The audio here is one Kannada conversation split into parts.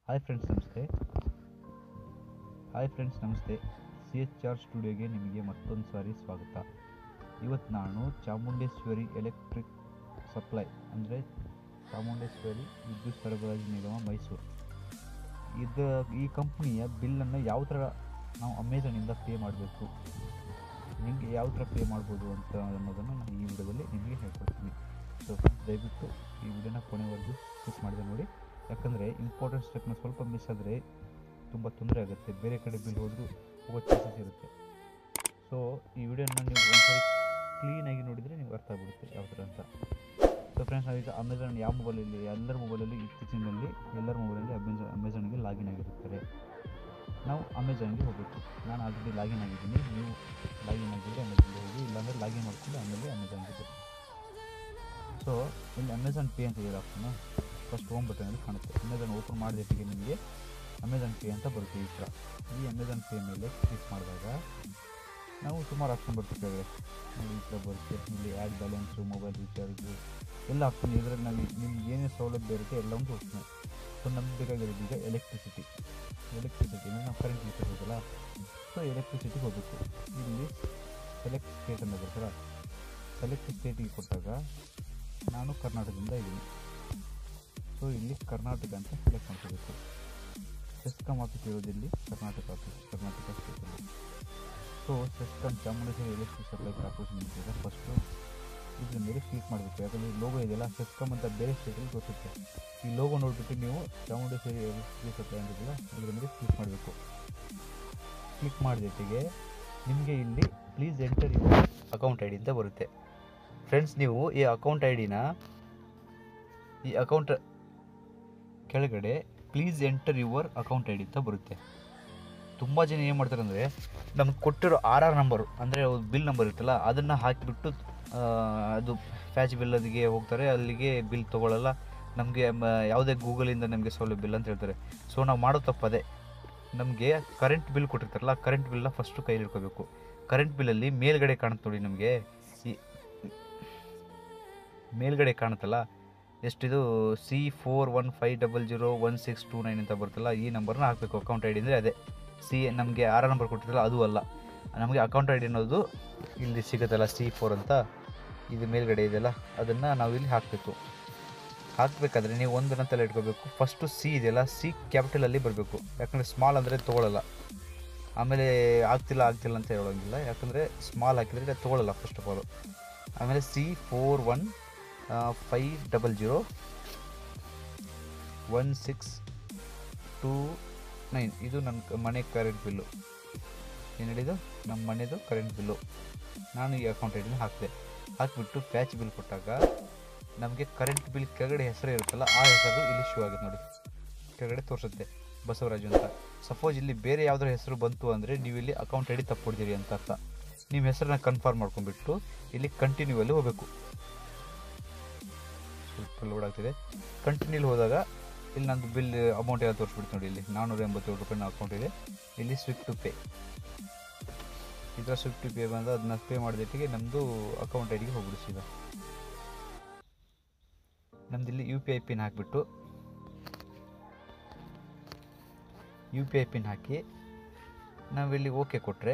ಹಾಯ್ ಫ್ರೆಂಡ್ಸ್ ನಮಸ್ತೆ ಹಾಯ್ ಫ್ರೆಂಡ್ಸ್ ನಮಸ್ತೆ ಸಿ ಎಚ್ ಆರ್ ಸ್ಟುಡಿಯೋಗೆ ನಿಮಗೆ ಮತ್ತೊಂದು ಸಾರಿ ಸ್ವಾಗತ ಇವತ್ತು ನಾನು ಚಾಮುಂಡೇಶ್ವರಿ ಎಲೆಕ್ಟ್ರಿಕ್ ಸಪ್ಲೈ ಅಂದರೆ ಚಾಮುಂಡೇಶ್ವರಿ ವಿದ್ಯುತ್ ಸರಬರಾಜು ನಿಗಮ ಮೈಸೂರು ಇದು ಈ ಕಂಪ್ನಿಯ ಬಿಲ್ಲನ್ನು ಯಾವ ಥರ ನಾವು ಅಮೆಝಾನಿಂದ ಪೇ ಮಾಡಬೇಕು ನಿಮಗೆ ಯಾವ ಥರ ಪೇ ಮಾಡ್ಬೋದು ಅಂತ ಅನ್ನೋದನ್ನು ನಾನು ಈ ವಿಡಿಯೋದಲ್ಲಿ ನಿಮಗೆ ಹೇಳ್ಕೊಡ್ತೀನಿ ಸೊ ಫ್ರೆಂಡ್ಸ್ ದಯವಿಟ್ಟು ಈ ವಿಡಿಯೋನ ಕೊನೆವರೆಗೂ ಸ್ಕಿಪ್ ಮಾಡಿದೆ ನೋಡಿ ಯಾಕಂದರೆ ಇಂಪಾರ್ಟೆಂಟ್ ಸ್ಟೆಪ್ನ ಸ್ವಲ್ಪ ಮಿಸ್ ಆದರೆ ತುಂಬ ತೊಂದರೆ ಆಗುತ್ತೆ ಬೇರೆ ಕಡೆ ಬಿಲ್ ಹೋದರೂ ಹೋಗೋ ಚಾನ್ಸಸ್ ಇರುತ್ತೆ ಸೊ ಈ ವಿಡಿಯೋನ ನೀವು ಒಂದ್ಸರಿ ಕ್ಲೀನಾಗಿ ನೋಡಿದರೆ ನಿಮ್ಗೆ ಅರ್ಥ ಆಗ್ಬಿಡುತ್ತೆ ಯಾವ ಥರ ಅಂತ ಸೊ ಫ್ರೆಂಡ್ಸ್ ನಾವೀಗ ಅಮೆಝಾನ್ ಯಾವ ಮೊಬೈಲಲ್ಲಿ ಎಲ್ಲರ ಮೊಬೈಲಲ್ಲಿ ಇತ್ತೀಚಿನಲ್ಲಿ ಎಲ್ಲರ ಮೊಬೈಲಲ್ಲಿ ಅಮೆಝಾನ್ ಅಮೆಝಾನ್ಗೆ ಲಾಗಿನ್ ಆಗಿರುತ್ತಾರೆ ನಾವು ಅಮೆಝಾನ್ಗೆ ಹೋಗಬೇಕು ನಾನು ಆಲ್ರೆಡಿ ಲಾಗಿನ್ ಆಗಿದ್ದೀನಿ ನೀವು ಲಾಗಿನ್ ಆಗಿದ್ದರೆ ಅಮೆಝಾನ್ಗೆ ಹೋಗಿ ಇಲ್ಲಾಂದರೆ ಲಾಗಿನ್ ಮಾಡಿಕೊಂಡು ಆಮೇಲೆ ಅಮೆಝಾನ್ಗೆ ಬನ್ನಿ ಸೊ ಇಲ್ಲಿ ಅಮೆಝಾನ್ ಪೇ ಅಂತ ಇದೆ ಆಪ್ಷನು ಫಸ್ಟ್ ಹೋಮ್ ಬಟನಲ್ಲಿ ಕಾಣುತ್ತೆ ಅಮೆಝಾನ್ ಓಪನ್ ಮಾಡಿದಟ್ಟಿಗೆ ನಿಮಗೆ ಅಮೆಝಾನ್ ಪೇ ಅಂತ ಬರುತ್ತೆ ಈ ಥರ ಈ ಅಮೆಝಾನ್ ಪೇ ಮೇಲೆ ಕ್ಲಿಕ್ ಮಾಡಿದಾಗ ನಾವು ಸುಮಾರು ಆಪ್ಷನ್ ಬರುತ್ತೆ ಕೆಳಗಡೆ ನೋಡಿ ಈ ಥರ ಬರುತ್ತೆ ಇಲ್ಲಿ ಆ್ಯಡ್ ಬ್ಯಾಲೆನ್ಸು ಮೊಬೈಲ್ ರೀಚಾರ್ಜು ಎಲ್ಲ ಆಪ್ಷನ್ ಇದರಲ್ಲಿ ನಾವು ನಿಮ್ಗೆ ಏನೇ ಸೌಲಭ್ಯ ಇರುತ್ತೆ ಎಲ್ಲವೂ ತೋರಿಸ್ತೀನಿ ಸೊ ನಮ್ಗೆ ಬೇಕಾಗಿರೋದು ಈಗ ಎಲೆಕ್ಟ್ರಿಸಿಟಿ ಎಲೆಕ್ಟ್ರಿಸಿಟಿ ಅಂದರೆ ನಾವು ಕರೆಂಟ್ ಮೀಟರ್ ಹೋಗಲ್ಲ ಸೊ ಎಲೆಕ್ಟ್ರಿಸಿಟಿಗೆ ಹೋಗಬೇಕು ಇಲ್ಲಿ ಸೆಲೆಕ್ಟ್ ಸ್ಟೇಟ್ ಅಂತ ಬರ್ತಾರ ಸೆಲೆಕ್ಟ್ ಸ್ಟೇಟಿಗೆ ಕೊಟ್ಟಾಗ ನಾನು ಕರ್ನಾಟಕದಿಂದ ಇದ್ದೀನಿ ಸೊ ಇಲ್ಲಿ ಕರ್ನಾಟಕ ಅಂತ ಸೆಲೆಕ್ಟ್ ಮಾಡ್ಕೋಬೇಕು ಸೆಸ್ಕಾಮ್ ಆಫೀಸ್ ಇರೋದಿಲ್ಲಿ ಕರ್ನಾಟಕ ಆಫೀಸ್ ಕರ್ನಾಟಕ ಸ್ಟೇಟಲ್ಲಿ so CESCOM Chamundeshwari electric supply corporation ಇದೆ ಫಸ್ಟು ಇದ್ರ ಮೇಲೆ ಕ್ಲಿಕ್ ಮಾಡಬೇಕು ಯಾಕಂದರೆ ಲೋಗೋ ಇದೆಯಲ್ಲ ಸೆಸ್ಕಾಮ್ ಅಂತ ಬೇರೆ ಸ್ಟೇಟಲ್ಲಿ ಗೊತ್ತುತ್ತೆ ಈ ಲೋಗೋ ನೋಡಿಬಿಟ್ಟು ನೀವು ಚಾಮುಂಡೇಶ್ವರಿ ಎಲೆಕ್ಟ್ರಿಕ್ ಸಪ್ಲೈ ಅಂತಿಲ್ಲ ಇದ್ರ ಮೇಲೆ ಕ್ಲಿಕ್ ಮಾಡಬೇಕು ಕ್ಲಿಕ್ ಮಾಡಿದಟ್ಟಿಗೆ ನಿಮಗೆ ಇಲ್ಲಿ please enter your account I D ಅಂತ ಬರುತ್ತೆ ಫ್ರೆಂಡ್ಸ್ ನೀವು ಈ ಅಕೌಂಟ್ ಐ ಡಿನ ಈ ಅಕೌಂಟ್ ಕೆಳಗಡೆ please enter your account I D ಅಂತ ಬರುತ್ತೆ ತುಂಬ ಜನ ಏನು ಮಾಡ್ತಾರೆ ಅಂದರೆ ನಮ್ಗೆ ಕೊಟ್ಟಿರೋ ಆರ್ ಆರ್ ನಂಬರು ಅಂದರೆ ಬಿಲ್ ನಂಬರ್ ಇರುತ್ತಲ್ಲ ಅದನ್ನು ಹಾಕಿಬಿಟ್ಟು ಆ, ಅದು ಫ್ಯಾಚ್ ಬಿಲ್ ಅದಿಗೆ ಹೋಗ್ತಾರೆ ಅಲ್ಲಿಗೆ ಬಿಲ್ ತೊಗೊಳ್ಳಲ್ಲ ನಮಗೆ ಯಾವುದೇ ಗೂಗಲಿಂದ ನಮಗೆ ಸೌಲಭ್ಯ ಇಲ್ಲ ಅಂತ ಹೇಳ್ತಾರೆ ಸೊ ನಾವು ಮಾಡೋ ತಪ್ಪದೆ ನಮಗೆ ಕರೆಂಟ್ ಬಿಲ್ ಕೊಟ್ಟಿರ್ತಾರಲ್ಲ ಕರೆಂಟ್ ಬಿಲ್ನ ಫಸ್ಟು ಕೈಲಿ ಇಟ್ಕೋಬೇಕು ಕರೆಂಟ್ ಬಿಲ್ಲಲ್ಲಿ ಮೇಲ್ಗಡೆ ಕಾಣುತ್ತೆ ನೋಡಿ ನಮಗೆ ಈ ಮೇಲ್ಗಡೆ ಕಾಣುತ್ತಲ್ಲ ಎಷ್ಟಿದು C four one five double zero one six two nine ಅಂತ ಬರುತ್ತಲ್ಲ ಈ ನಂಬರ್ನ ಹಾಕಬೇಕು ಅಕೌಂಟ್ ಐ ಡಿ ಅಂದರೆ ಅದೇ ಸಿ ನಮಗೆ ಆರ ನಂಬರ್ ಕೊಟ್ಟಿರ್ತಲ್ಲ ಅದು ಅಲ್ಲ ನಮಗೆ ಅಕೌಂಟ್ ಐ ಡಿ ಅನ್ನೋದು ಇಲ್ಲಿ ಸಿಗುತ್ತಲ್ಲ ಸಿ ಫೋರ್ ಅಂತ ಇದು ಮೇಲ್ಗಡೆ ಇದೆಯಲ್ಲ ಅದನ್ನು ನಾವು ಇಲ್ಲಿ ಹಾಕಬೇಕು ಹಾಕಬೇಕಾದ್ರೆ ನೀವು ಒಂದನ್ನು ತಲೆ ಇಟ್ಕೋಬೇಕು ಫಸ್ಟು ಸಿ ಇದೆಯಲ್ಲ ಸಿ ಕ್ಯಾಪಿಟಲಲ್ಲಿ ಬರಬೇಕು ಯಾಕಂದರೆ ಸ್ಮಾಲ್ ಅಂದರೆ ತೊಗೊಳ್ಳಲ್ಲ ಆಮೇಲೆ ಆಗ್ತಿಲ್ಲ ಆಗ್ತಿಲ್ಲ ಅಂತ ಹೇಳೋಂಗಿಲ್ಲ ಯಾಕಂದರೆ ಸ್ಮಾಲ್ ಹಾಕಿದರೆ ತೊಗೊಳ್ಳಲ್ಲ ಫಸ್ಟ್ ಆಫ್ ಆಲು ಆಮೇಲೆ C four one five double zero one six two nine ಇದು ನನ್ನ ಕ- ಮನೆ ಕರೆಂಟ್ ಬಿಲ್ಲು ಏನು ಹೇಳಿದ್ದು ನಮ್ಮ ಮನೆದು ಕರೆಂಟ್ ಬಿಲ್ಲು ನಾನು ಈ ಅಕೌಂಟ್ ಐಡಿನ ಹಾಕಿದೆ ಹಾಕಿಬಿಟ್ಟು ಪ್ಯಾಚ್ ಬಿಲ್ ಕೊಟ್ಟಾಗ ನಮಗೆ ಕರೆಂಟ್ ಬಿಲ್ ಕೆಳಗಡೆ ಹೆಸರು ಇರುತ್ತಲ್ಲ ಆ ಹೆಸರು ಇಲ್ಲಿ ಶೂ ಆಗುತ್ತೆ ನೋಡಿ ಕೆಳಗಡೆ ತೋರಿಸುತ್ತೆ ಬಸವರಾಜು ಅಂತ ಸಪೋಸ್ ಇಲ್ಲಿ ಬೇರೆ ಯಾವುದರ ಹೆಸರು ಬಂತು ಅಂದರೆ ನೀವು ಇಲ್ಲಿ ಅಕೌಂಟ್ ಐಡಿ ತಪ್ಪು ಅಂತ ಅರ್ಥ ನಿಮ್ಮ ಹೆಸರನ್ನ ಕನ್ಫರ್ಮ್ ಮಾಡ್ಕೊಂಡ್ಬಿಟ್ಟು ಇಲ್ಲಿ ಕಂಟಿನ್ಯೂ ಅಲ್ಲಿ ಹೋಗಬೇಕು ಸ್ವಲ್ಪ ಲೋಡ್ ಆಗ್ತಿದೆ ಕಂಟಿನ್ಯೂಲಿ ಹೋದಾಗ ಇಲ್ಲಿ ನಂದು ಬಿಲ್ ಅಮೌಂಟ್ ಎಲ್ಲ ತೋರಿಸ್ಬಿಡ್ತು ನೋಡಿ ಇಲ್ಲಿ ನಾನ್ನೂರ ಎಂಬತ್ತೇಳು ರೂಪಾಯಿ ನನ್ನ ಅಕೌಂಟ್ ಇದೆ ಇಲ್ಲಿ ಸ್ವಿಫ್ಟ್ ಟು ಪೇ ಈ ಥರ ಸ್ವಿಫ್ಟ್ ಟು ಪೇ ಬಂದು ಅದನ್ನ ಪೇ ಮಾಡಿದಟ್ಟಿಗೆ ನಮ್ಮದು ಅಕೌಂಟ್ ಐಡಿಗೆ ಹೋಗ್ಬಿಡು ಸೀದಾ ನಮ್ದು ಇಲ್ಲಿ ಯು ಪಿ ಐ ಪಿನ್ ಹಾಕಿಬಿಟ್ಟು ಯು ಪಿ ಐ ಪಿನ್ ಹಾಕಿ ನಾವಿಲ್ಲಿ ಓಕೆ ಕೊಟ್ಟರೆ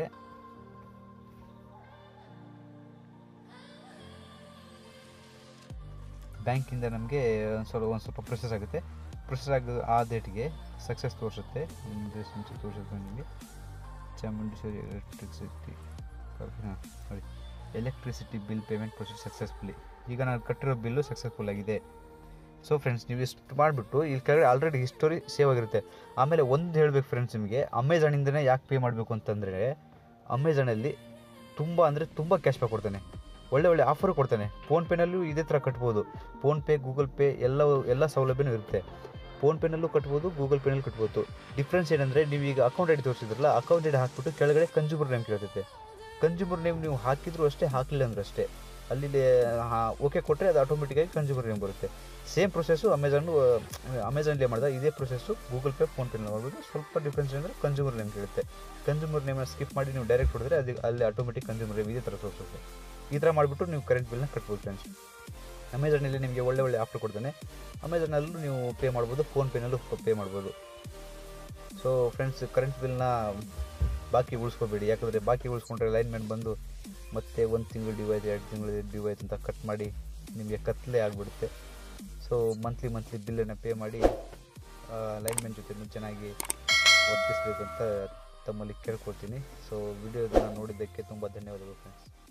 ಬ್ಯಾಂಕಿಂದ ನಮಗೆ ಒಂದು ಸ್ವಲ್ಪ ಒಂದು ಸ್ವಲ್ಪ ಪ್ರೊಸೆಸ್ ಆಗುತ್ತೆ ಪ್ರೊಸೆಸ್ ಆಗ ಆ ಡೇಟ್ಗೆ ಸಕ್ಸಸ್ ತೋರಿಸುತ್ತೆ ನಿಮ್ಮದು ಮುಂಚೆ ತೋರಿಸುತ್ತೆ ನಿಮಗೆ ಚಾಮುಂಡೇಶ್ವರಿ ಎಲೆಕ್ಟ್ರಿಸಿಟಿ ಹಾಂ ನೋಡಿ electricity bill payment process successfully ಈಗ ನಾನು ಕಟ್ಟಿರೋ ಬಿಲ್ಲು ಸಕ್ಸಸ್ಫುಲ್ ಆಗಿದೆ ಸೊ ಫ್ರೆಂಡ್ಸ್ ನೀವು ಇಷ್ಟು ಮಾಡಿಬಿಟ್ಟು ಇಲ್ಲಿ ಕೆಳಗಡೆ ಆಲ್ರೆಡಿ ಹಿಸ್ಟೋರಿ ಸೇವ್ ಆಗಿರುತ್ತೆ ಆಮೇಲೆ ಒಂದು ಹೇಳಬೇಕು ಫ್ರೆಂಡ್ಸ್ ನಿಮಗೆ ಅಮೆಝಾನಿಂದನೇ ಯಾಕೆ ಪೇ ಮಾಡಬೇಕು ಅಂತಂದರೆ ಅಮೆಝಾನಲ್ಲಿ ತುಂಬ ಅಂದರೆ ತುಂಬ ಕ್ಯಾಶ್ ಬ್ಯಾಕ್ ಕೊಡ್ತಾನೆ ಒಳ್ಳೆ ಒಳ್ಳೆ ಆಫರು ಕೊಡ್ತಾನೆ ಫೋನ್ಪೇನಲ್ಲೂ ಇದೇ ಥರ ಕಟ್ಬೋದು ಫೋನ್ಪೇ ಗೂಗಲ್ ಪೇ ಎಲ್ಲ ಎಲ್ಲ ಸೌಲಭ್ಯನೂ ಇರುತ್ತೆ ಫೋನ್ಪೇನಲ್ಲೂ ಕಟ್ಬೋದು ಗೂಗಲ್ ಪೇನಲ್ಲೂ ಕಟ್ಬೋದು ಡಿಫ್ರೆನ್ಸ್ ಏನಂದರೆ ನೀವು ಈಗ ಅಕೌಂಟ್ ಐಡಿ ತೋರಿಸಿದ್ರಲ್ಲ ಅಕೌಂಟ್ ಐಡಿ ಹಾಕ್ಬಿಟ್ಟು ಕೆಳಗಡೆ ಕನ್ಸ್ಯೂಮರ್ ನೇಮ್ ಕೇಳ್ತೈತೆ ಕನ್ಸ್ಯೂಮರ್ ನೇಮ್ ನೀವು ಹಾಕಿದ್ರು ಅಷ್ಟೇ ಹಾಕಲಿಲ್ಲ ಅಂದ್ರೆ ಅಷ್ಟೇ ಅಲ್ಲಿ ಓಕೆ ಕೊಟ್ಟರೆ ಅದು ಆಟೋಮೆಟಿಕ್ಕಾಗಿ ಕನ್ಸ್ಯೂಮರ್ ನೇಮ್ ಬರುತ್ತೆ ಸೇಮ್ ಪ್ರೊಸೆಸ್ಸು ಅಮೆಝಾನ್ ಅಮೆಝಾನ್ಲೇ ಮಾಡಿದಾಗ ಇದೇ ಪ್ರೊಸೆಸ್ಸು ಗೂಗಲ್ ಪೇ ಫೋನ್ಪೇನಲ್ಲಿ ಮಾಡ್ಬೋದು ಸ್ವಲ್ಪ ಡಿಫ್ರೆನ್ಸ್ ಅಂದರೆ ಕನ್ಸ್ಯೂಮರ್ ನೇಮ್ ಕೇಳುತ್ತೆ ಕನ್ಸ್ಯೂಮರ್ ನೇಮನ್ನ ಸ್ಕಿಪ್ ಮಾಡಿ ನೀವು ಡೈರೆಕ್ಟ್ ಹೊಡೆದ್ರೆ ಅದು ಅಲ್ಲಿ ಆಟೋಮೆಟಿಕ್ ಕನ್ಸ್ಯೂಮರ್ ನೇಮ್ ಇದೇ ಥರ ತೋರಿಸುತ್ತೆ ಈ ಥರ ಮಾಡಿಬಿಟ್ಟು ನೀವು ಕರೆಂಟ್ ಬಿಲ್ನ ಕಟ್ಬೋದು ಫ್ರೆಂಡ್ಸ್ ಅಮೆಝಾನಲ್ಲಿ ನಿಮಗೆ ಒಳ್ಳೆ ಒಳ್ಳೆ ಆಫರ್ ಕೊಡ್ತಾನೆ ಅಮೆಝಾನಲ್ಲೂ ನೀವು ಪೇ ಮಾಡ್ಬೋದು ಫೋನ್ಪೇನಲ್ಲೂ ಪೇ ಮಾಡ್ಬೋದು ಸೊ ಫ್ರೆಂಡ್ಸ್ ಕರೆಂಟ್ ಬಿಲ್ನ ಬಾಕಿ ಉಳಿಸ್ಕೋಬೇಡಿ ಯಾಕಂದರೆ ಬಾಕಿ ಉಳಿಸ್ಕೊಂಡ್ರೆ ಲೈನ್ಮೆನ್ ಬಂದು ಮತ್ತೆ ಒಂದು ತಿಂಗಳು ಡ್ಯೂ ಆಯ್ತು ಎರಡು ತಿಂಗಳು ಡ್ಯೂ ಆಯ್ತು ಅಂತ ಕಟ್ ಮಾಡಿ ನಿಮಗೆ ಕತ್ತಲೆ ಆಗಿಬಿಡುತ್ತೆ ಸೊ ಮಂತ್ಲಿ ಮಂತ್ಲಿ ಬಿಲ್ಲನ್ನು ಪೇ ಮಾಡಿ ಲೈನ್ಮೆನ್ ಜೊತೆ ಚೆನ್ನಾಗಿ ವರ್ತಿಸಬೇಕು ಅಂತ ತಮ್ಮಲ್ಲಿ ಕೇಳ್ಕೊಳ್ತೀನಿ ಸೊ ವಿಡಿಯೋದನ್ನು ನೋಡಿದ್ದಕ್ಕೆ ತುಂಬ ಧನ್ಯವಾದಗಳು ಫ್ರೆಂಡ್ಸ್